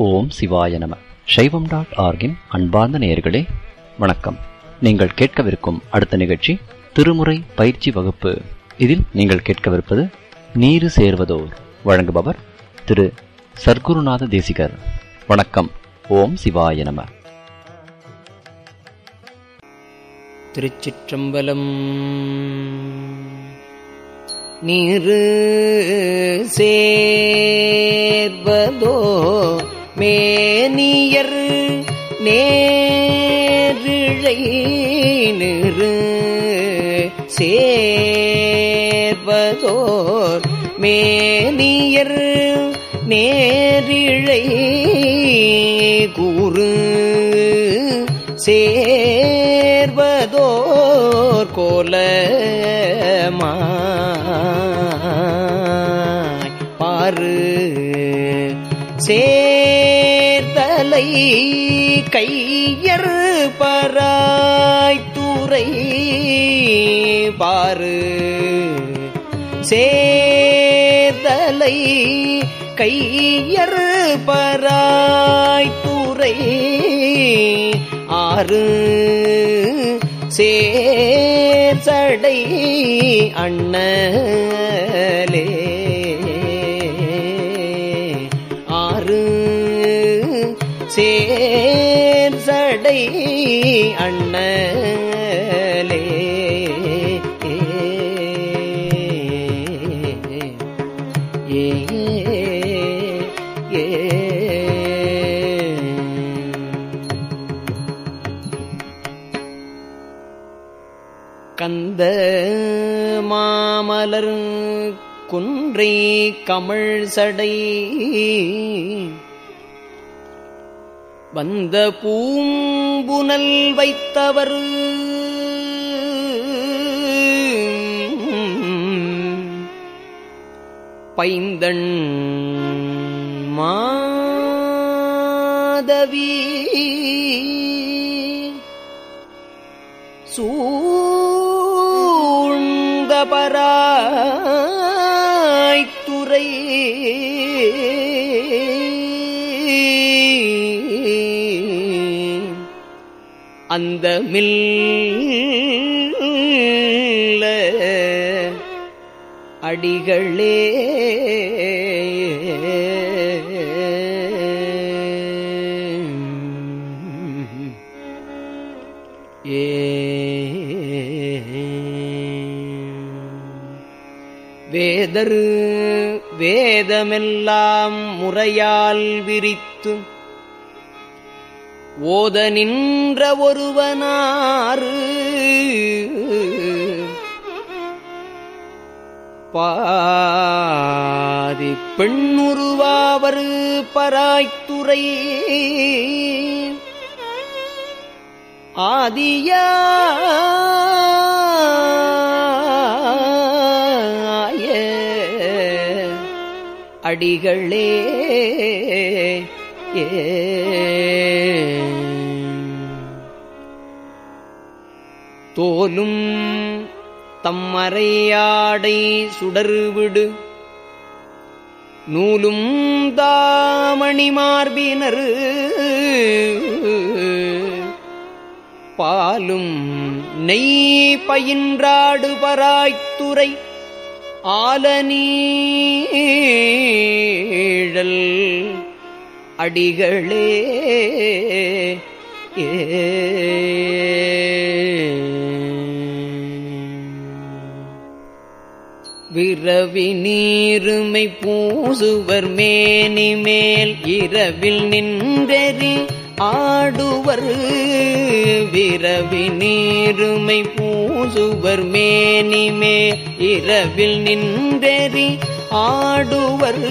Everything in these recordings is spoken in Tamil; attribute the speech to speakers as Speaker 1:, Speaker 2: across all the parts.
Speaker 1: ஓம் சிவாய நம சைவம் டாட் ஆர்கின் அன்பார்ந்த நேயர்களே வணக்கம் நீங்கள் கேட்கவிருக்கும் அடுத்த நிகழ்ச்சி திருமுறை பயிற்சி வகுப்பு இதில் நீங்கள் கேட்கவிருப்பது நீரு சேர்வதோர் வழங்குபவர் திரு சர்க்குருநாத தேசிகர் வணக்கம் ஓம் சிவாய நம
Speaker 2: திருச்சிற்றம்பலம் நீரு சேர்வதோ மேனியர் நேரிழை நிறு சேர்வதோர் மேனியர் நேரிழை கூறு சேர்வதோர் கோலமாய் பாரு சேர்தலை கையர் பராய்த்துறை பாரு சேர்தலை கையர் பராய்த்துறை ஆறு சேர்சடை அண்ணலே ஆறு சேர்சடை அண்ணலே ஏ ஏ கந்த மாமலர் குன்றை கமழ் சடை வந்த பூம்புனல் வைத்தவர் பைந்தன் மாதவி சூழ்ந்த பராய்த்துறை அந்த மில்ல அடிகளே ஏ வேதர் வேதமெல்லாம் முறையால் விரித்து ஓத நின்ற ஒருவனாறு பாதி பெண்ணுருவாவர் பராய்த்துறை ஆதியாய அடிகளே ஏ தோலும் தம்மறையாடை சுடர்விடு நூலும் தாமணி மார்பினர் பாலும் நெய் பயின்றாடு பராய்த்துறை ஆலநீழல் அடிகளே விரவி நீருமை பூசுவர் மேனி மேல் இரவில் நின்றெறி ஆடுவர் விரவி நீருமை பூசுவர் மேனி மேல் இரவில் நின்றெறி ஆடுவர்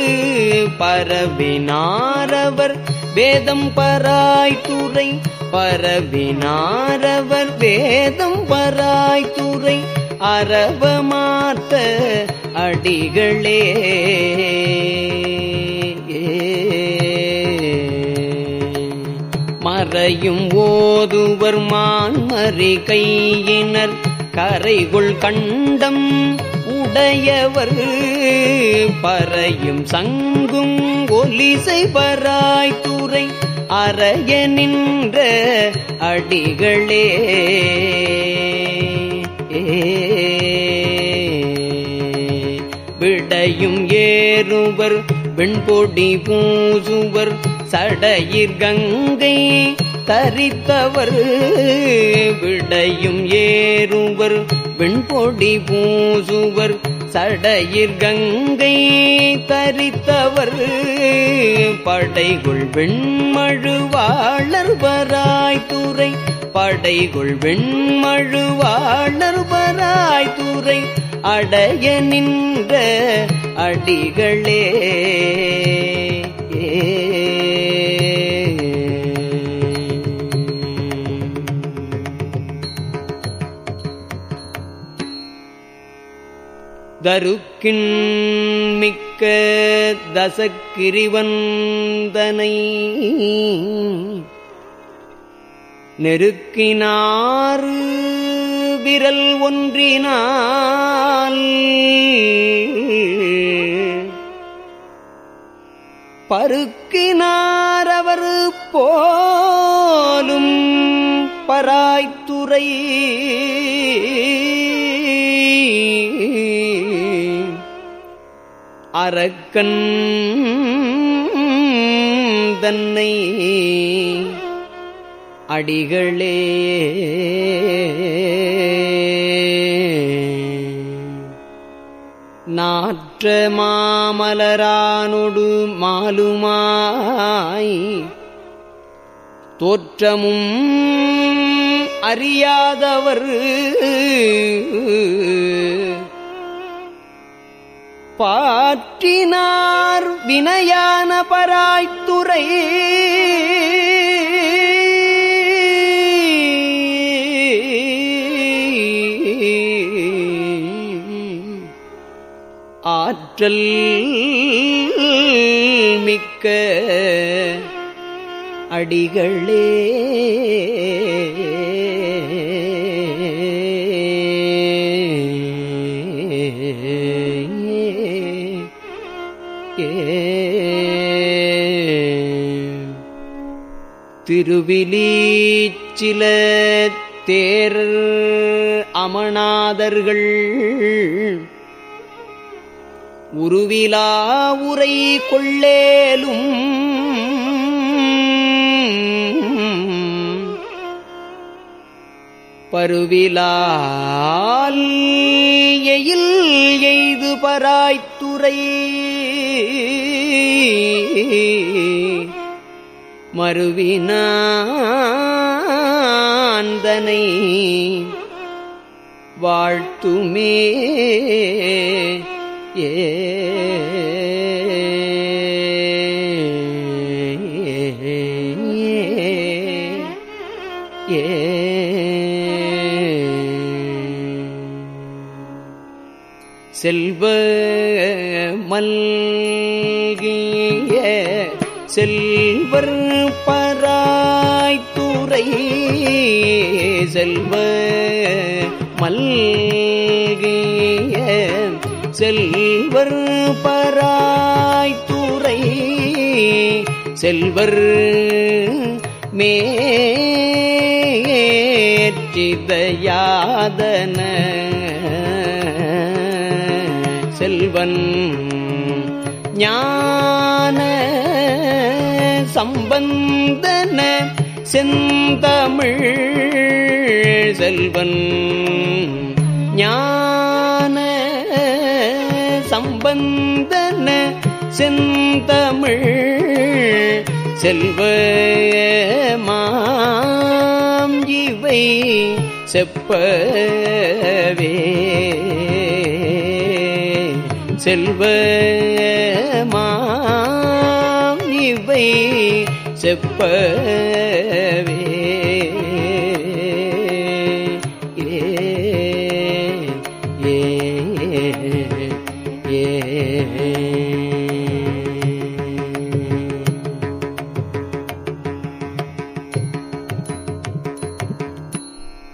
Speaker 2: பரவினாரவர் வேதம் பராய்த்துறை பரவினாரவர் வேதம் பராய்த்துறை அரவமாத்த அடிகளே மறையும் ஓதுவர் மான்மறி கையினர் கரைகுள் கண்டம் உட படையவர் பறையும் சங்கும் ஒலிசை பராய் துறை அறைய நின்ற அடிகளே விடையும் ஏறுவர் வெண்பொடி பூசுவர் சடையிற் கங்கை தரித்தவர் விடையும் ஏறுவர் வெண்பொடி பூசுவர் சடையிற் கங்கை தரித்தவர் படைகுள் வெண்மழுவாளர் வராய் துறை படைகுள் வெண்மழுவாளர் வராய் துறை அடைய நின்ற அடிகளே தருக்கின் மிக்க தசக்கிரிவந்தனை நெருக்கினாறு விரல் ஒன்றினால் பருக்கினார் அவர் போலும் பராய்த்துறை அரக்கன் தன்னை அடிகளே நாற்ற மாமலரானொடு மாலுமாய் தோற்றமும் அறியாதவர் பாற்றினார் வினயான பராய்த்துறை ஆற்றல் மிக்க அடிகளே திருவிலீச்சில தேர் அமணாதர்கள் உருவிலா உரை கொள்ளேலும் பருவிலால் எயில் எய்து பராய்த்துறை மறுவினாந்தனை வாழ்த்துமே ஏ ஏ செல்வ மல்கிய செல்வர் பராய்த்துறை செல்வ மல்கிய செல்வர் பராய்த்துறை செல்வர் மேற்றிதயாதன செல்வன் ஞான சம்பந்தன செந்தமிழ் செல்வன் ஞான சம்பந்தன செந்தமிழ் செல்வ மாம் இவை செப்பவே செல்வ மாம் இவை செப்பவே